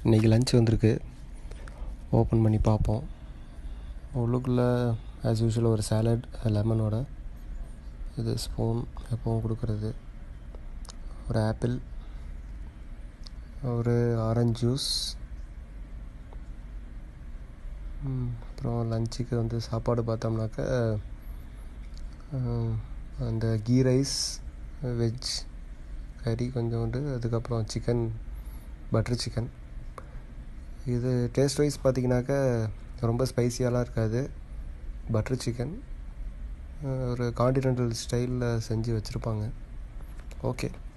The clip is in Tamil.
இன்றைக்கி லஞ்ச் வந்திருக்கு ஓப்பன் பண்ணி பார்ப்போம் உள்ளுக்குள்ளே ஆஸ் யூஷுவல் ஒரு சாலட் லெமனோட இது ஸ்பூன் எப்பவும் கொடுக்குறது ஒரு ஆப்பிள் ஒரு ஆரஞ்ச் ஜூஸ் அப்புறம் லஞ்சுக்கு வந்து சாப்பாடு பார்த்தோம்னாக்க அந்த கீ ரைஸ் வெஜ் கறி கொஞ்சோண்டு அதுக்கப்புறம் சிக்கன் பட்டர் சிக்கன் இது டேஸ்ட் வைஸ் பார்த்தீங்கன்னாக்கா ரொம்ப ஸ்பைசியாலாம் இருக்காது பட்டர் சிக்கன் ஒரு காண்டினென்டல் ஸ்டைலில் செஞ்சு வச்சுருப்பாங்க ஓகே